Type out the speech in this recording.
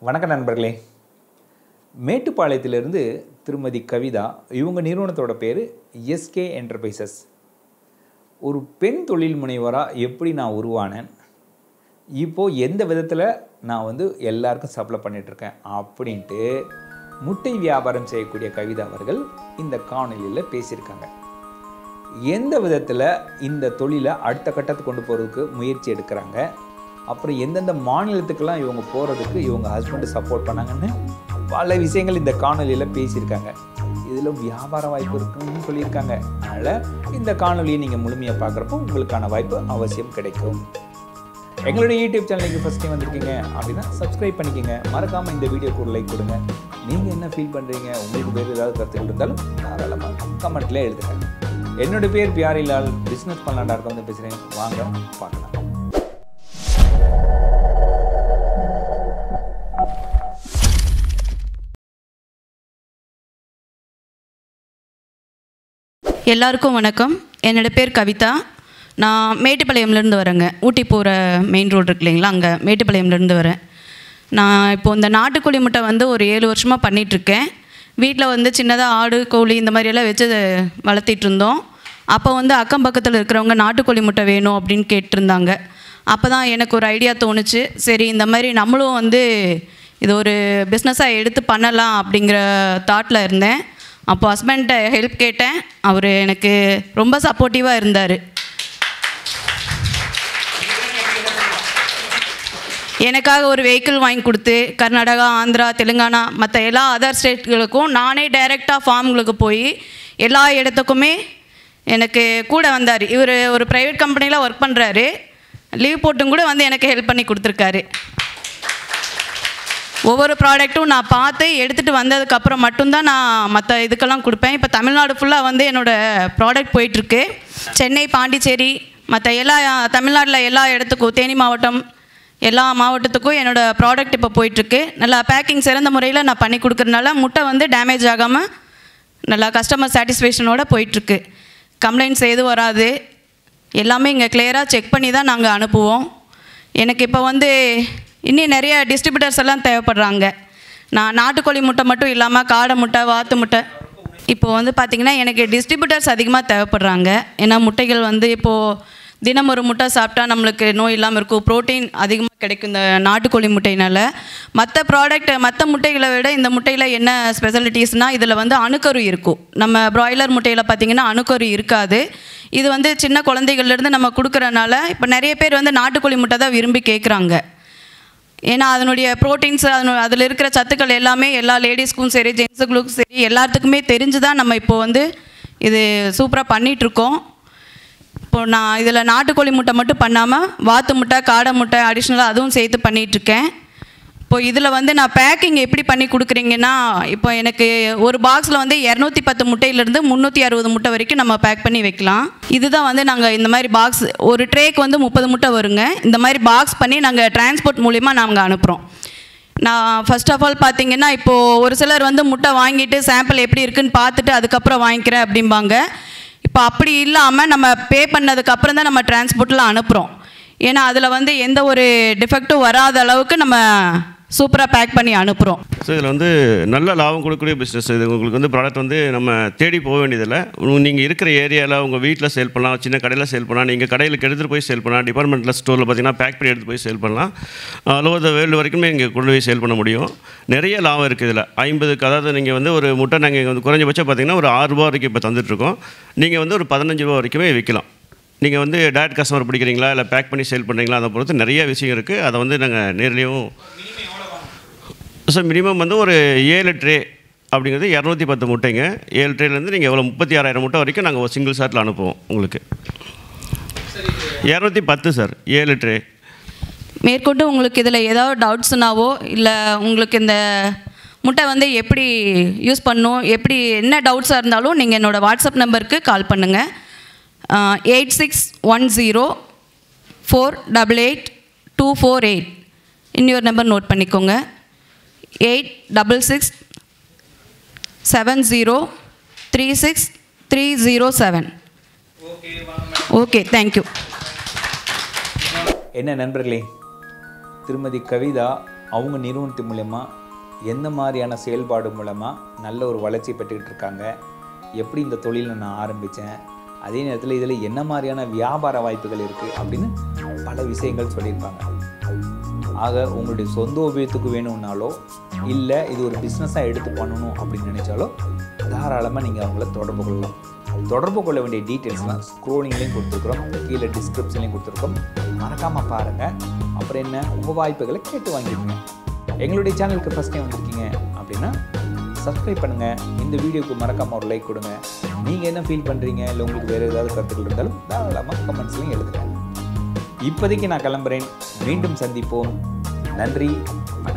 வணக்கம் நண்பர்களே மேட்டுப்பாளையத்திலிருந்து திருமதி கவிதா இவங்க நிறுவனத்தோட பேர் எஸ்கே என்டர்பிரைசஸ் ஒரு பெண் தொழில் முனைவராக எப்படி நான் உருவானேன் இப்போது எந்த விதத்தில் நான் வந்து எல்லாருக்கும் சப்ளை பண்ணிகிட்ருக்கேன் அப்படின்ட்டு முட்டை வியாபாரம் செய்யக்கூடிய கவிதா அவர்கள் இந்த காணொலியில் பேசியிருக்காங்க எந்த விதத்தில் இந்த தொழிலை அடுத்த கட்டத்துக்கு கொண்டு போகிறதுக்கு முயற்சி எடுக்கிறாங்க அப்புறம் எந்தெந்த மாநிலத்துக்கெல்லாம் இவங்க போகிறதுக்கு இவங்க ஹஸ்பண்டு சப்போர்ட் பண்ணாங்கன்னு பல விஷயங்கள் இந்த காணொலியில் பேசியிருக்காங்க இதில் வியாபார வாய்ப்பு இருக்குன்னு சொல்லியிருக்காங்க அதனால் இந்த காணொலியை நீங்கள் முழுமையாக பார்க்குறப்போ உங்களுக்கான வாய்ப்பு அவசியம் கிடைக்கும் எங்களுடைய யூடியூப் சேனலுக்கு ஃபஸ்ட் டைம் வந்திருக்கீங்க அப்படின்னா சப்ஸ்கிரைப் பண்ணிக்கோங்க மறக்காமல் இந்த வீடியோக்கு ஒரு லைக் கொடுங்க நீங்கள் என்ன ஃபீல் பண்ணுறீங்க உங்களுக்கு வேறு ஏதாவது கருத்துக்கள் இருந்தாலும் தாராளமாக கமெண்ட்டில் எழுதுங்க என்னோட பேர் பியாரிலால் பிஸ்னஸ் பண்ணலாண்டா இருக்க வந்து பேசுகிறேன் வாங்க பார்க்கலாம் எல்லாருக்கும் வணக்கம் என்னோட பேர் கவிதா நான் மேட்டுப்பாளையம்லேருந்து வரேங்க ஊட்டி போகிற மெயின் ரோடு இருக்கு இல்லைங்களா அங்கே மேட்டுப்பாளையம்லேருந்து வரேன் நான் இப்போது இந்த நாட்டுக்கோழி முட்டை வந்து ஒரு ஏழு வருஷமாக பண்ணிகிட்ருக்கேன் வீட்டில் வந்து சின்னதாக ஆடு கோழி இந்த மாதிரியெல்லாம் வச்சு வளர்த்திட்டு இருந்தோம் அப்போ வந்து அக்கம் பக்கத்தில் இருக்கிறவங்க நாட்டுக்கோழி முட்டை வேணும் அப்படின்னு கேட்டிருந்தாங்க அப்போ தான் எனக்கு ஒரு ஐடியா தோணுச்சு சரி இந்த மாதிரி நம்மளும் வந்து இது ஒரு பிஸ்னஸாக எடுத்து பண்ணலாம் அப்படிங்கிற தாட்டில் இருந்தேன் அப்போ ஹஸ்பண்ட்டை ஹெல்ப் கேட்டேன் அவர் எனக்கு ரொம்ப சப்போர்ட்டிவாக இருந்தார் எனக்காக ஒரு வெஹிக்கிள் வாங்கி கொடுத்து கர்நாடகா ஆந்திரா தெலுங்கானா மற்ற எல்லா அதர் ஸ்டேட்களுக்கும் நானே டைரெக்டாக ஃபார்ம்களுக்கு போய் எல்லா இடத்துக்குமே எனக்கு கூட வந்தார் இவர் ஒரு ப்ரைவேட் கம்பெனியில் ஒர்க் பண்ணுறாரு லீவ் போட்டும் கூட வந்து எனக்கு ஹெல்ப் பண்ணி கொடுத்துருக்காரு ஒவ்வொரு ப்ராடக்ட்டும் நான் பார்த்து எடுத்துகிட்டு வந்ததுக்கப்புறம் மட்டும்தான் நான் மற்ற இதுக்கெல்லாம் கொடுப்பேன் இப்போ தமிழ்நாடு ஃபுல்லாக வந்து என்னோடய ப்ராடக்ட் போயிட்டுருக்கு சென்னை பாண்டிச்சேரி மற்ற எல்லா தமிழ்நாட்டில் எல்லா இடத்துக்கும் தேனி மாவட்டம் எல்லா மாவட்டத்துக்கும் என்னோடய ப்ராடக்ட் இப்போ போயிட்டுருக்கு நல்லா பேக்கிங் சிறந்த முறையில் நான் பண்ணி கொடுக்குறதுனால முட்டை வந்து டேமேஜ் ஆகாமல் நல்லா கஸ்டமர் சாட்டிஸ்ஃபேக்ஷனோட போயிட்டுருக்கு கம்ப்ளைண்ட்ஸ் எதுவும் வராது எல்லாமே இங்கே கிளியராக செக் பண்ணி தான் நாங்கள் அனுப்புவோம் எனக்கு இப்போ வந்து இன்னும் நிறைய டிஸ்ட்ரிபியூட்டர்ஸ் எல்லாம் தேவைப்படுறாங்க நான் நாட்டுக்கோழி முட்டை மட்டும் இல்லாமல் காடை முட்டை வாத்து முட்டை இப்போ வந்து பார்த்திங்கன்னா எனக்கு டிஸ்ட்ரிபியூட்டர்ஸ் அதிகமாக தேவைப்படுறாங்க ஏன்னா முட்டைகள் வந்து இப்போது தினம் ஒரு முட்டை சாப்பிட்டா நம்மளுக்கு நோய் இல்லாமல் இருக்கும் ப்ரோட்டீன் அதிகமாக கிடைக்கும் இந்த நாட்டுக்கோழி முட்டையினால் மற்ற ப்ராடக்ட் மற்ற முட்டைகளை விட இந்த முட்டையில் என்ன ஸ்பெஷாலிட்டிஸ்னால் இதில் வந்து அணுக்கரு இருக்கும் நம்ம ப்ராய்லர் முட்டையில் பார்த்திங்கன்னா அணுக்கரு இருக்காது இது வந்து சின்ன குழந்தைகள்லேருந்து நம்ம கொடுக்குறனால இப்போ நிறைய பேர் வந்து நாட்டுக்கோழி முட்டை தான் விரும்பி கேட்குறாங்க ஏன்னா அதனுடைய ப்ரோட்டீன்ஸ் அதனு அதில் இருக்கிற சத்துக்கள் எல்லாமே எல்லா லேடிஸ்க்கும் சரி ஜென்ஸுகளுக்கும் சரி எல்லாத்துக்குமே தெரிஞ்சு தான் நம்ம இப்போ வந்து இது சூப்பராக பண்ணிகிட்ருக்கோம் இப்போ நான் இதில் நாட்டுக்கோழி முட்டை மட்டும் பண்ணாமல் வாத்து முட்டை காடை முட்டை அடிஷ்னலாக அதுவும் சேர்த்து பண்ணிகிட்ருக்கேன் இப்போ இதில் வந்து நான் பேக்கிங் எப்படி பண்ணி கொடுக்குறீங்கன்னா இப்போ எனக்கு ஒரு பாக்ஸில் வந்து இரநூத்தி பத்து முட்டையிலேருந்து முந்நூற்றி அறுபது முட்டை வரைக்கும் நம்ம பேக் பண்ணி வைக்கலாம் இதுதான் வந்து நாங்கள் இந்த மாதிரி பாக்ஸ் ஒரு ட்ரேக்கு வந்து முப்பது முட்டை வருங்க இந்த மாதிரி பாக்ஸ் பண்ணி நாங்கள் டிரான்ஸ்போர்ட் மூலிமா நாங்கள் அனுப்புகிறோம் நான் ஃபர்ஸ்ட் ஆஃப் ஆல் பார்த்தீங்கன்னா இப்போது ஒரு சிலர் வந்து முட்டை வாங்கிட்டு சாம்பிள் எப்படி இருக்குன்னு பார்த்துட்டு அதுக்கப்புறம் வாங்கிக்கிறேன் அப்படிம்பாங்க இப்போ அப்படி இல்லாமல் நம்ம பே பண்ணதுக்கப்புறம் தான் நம்ம டிரான்ஸ்போர்ட்டில் அனுப்புகிறோம் ஏன்னா அதில் வந்து எந்த ஒரு டிஃபெக்ட்டும் வராத அளவுக்கு நம்ம சூப்பராக பேக் பண்ணி அனுப்புகிறோம் ஸோ இதில் வந்து நல்ல லாபம் கொடுக்கக்கூடிய பிஸ்னஸ் இது உங்களுக்கு வந்து ப்ராடக்ட் வந்து நம்ம தேடி போக வேண்டியதில்லை நீங்கள் இருக்கிற ஏரியாவில் உங்கள் வீட்டில் சேல் பண்ணலாம் சின்ன கடையில் சேல் பண்ணலாம் நீங்கள் கடையில் எடுத்துகிட்டு போய் சேல் பண்ணலாம் டிபார்ட்மெண்டல் ஸ்டோரில் பார்த்தீங்கன்னா பேக் பண்ணி எடுத்து போய் சேல் பண்ணலாம் ஆல் ஓவர் த வேர்ல்டு வரைக்குமே இங்கே கொண்டு போய் சேல் பண்ண முடியும் நிறைய லாபம் இருக்குது இதில் ஐம்பதுக்கு அதாவது நீங்கள் வந்து ஒரு முட்டை நாங்கள் வந்து குறைஞ்சபட்சம் பார்த்தீங்கன்னா ஒரு ஆறு ரூபா வரைக்கும் இப்போ தந்துட்டுருக்கோம் நீங்கள் வந்து ஒரு பதினஞ்சு ரூபா வரைக்குமே விற்கலாம் நீங்கள் வந்து டேரக்ட் கஸ்டமர் பிடிக்கிறீங்களா இல்லை பேக் பண்ணி சேல் பண்ணுறீங்களா அதை பொறுத்து நிறைய விஷயம் இருக்குது அதை வந்து நாங்கள் நேர்லேயும் ஸோ மினிமம் வந்து ஒரு ஏழு ட்ரே அப்படிங்கிறது இரநூத்தி பத்து முட்டைங்க ஏழு ட்ரேலேருந்து நீங்கள் எவ்வளோ முப்பத்தி ஆறாயிரம் முட்டை வரைக்கும் நாங்கள் ஒரு சிங்கிள் ஷாட்டில் அனுப்புவோம் உங்களுக்கு இரநூத்தி பத்து சார் ஏழு ட்ரே மேற்கொண்டு உங்களுக்கு இதில் ஏதாவது டவுட்ஸ்னாவோ இல்லை உங்களுக்கு இந்த முட்டை வந்து எப்படி யூஸ் பண்ணும் எப்படி என்ன டவுட்ஸாக இருந்தாலும் நீங்கள் என்னோடய வாட்ஸ்அப் நம்பருக்கு கால் பண்ணுங்கள் eight six one zero four double eight two four eight இன்னொரு நம்பர் நோட் பண்ணிக்கோங்க eight double six seven zero three six three zero seven okay thank you என்ன நண்பர்களே திருமதி கவிதா அவங்க நிறுவனத்தின் மூலயமா எந்த மாதிரியான செயல்பாடு மூலமாக நல்ல ஒரு வளர்ச்சி பெற்றுக்கிட்டு இருக்காங்க எப்படி இந்த தொழிலை நான் ஆரம்பித்தேன் அதே நேரத்தில் இதில் என்ன மாதிரியான வியாபார வாய்ப்புகள் இருக்குது அப்படின்னு பல விஷயங்கள் சொல்லியிருப்பாங்க ஆக உங்களுடைய சொந்த உபயோகத்துக்கு வேணும்னாலோ இல்லை இது ஒரு பிஸ்னஸாக எடுத்து பண்ணணும் அப்படின்னு நினச்சாலோ தாராளமாக நீங்கள் அவங்கள தொடர்பு கொள்ளலாம் தொடர்பு கொள்ள வேண்டிய டீட்டெயில்ஸ்லாம் ஸ்க்ரோலிங்லேயும் கொடுத்துருக்குறோம் கீழே டிஸ்கிரிப்ஷன்லையும் கொடுத்துருக்கோம் மறக்காமல் பாருங்கள் அப்புறம் என்ன உங்கள் வாய்ப்புகளை கேட்டு வாங்கிக்கோங்க எங்களுடைய சேனலுக்கு ஃபஸ்ட் டைம் வந்திருக்கீங்க அப்படின்னா சப்ஸ்கிரைப் பண்ணுங்கள் இந்த வீடியோக்கு மறக்காமல் ஒரு லைக் கொடுங்க நீங்கள் என்ன ஃபீல் பண்ணுறீங்க இல்லை உங்களுக்கு வேறு ஏதாவது கருத்துக்கள் இருந்தாலும் தாராளமாக கமெண்ட்ஸ்லையும் எழுதுங்க இப்போதைக்கு நான் கிளம்புறேன் மீண்டும் சந்திப்போம் நன்றி வணக்கம்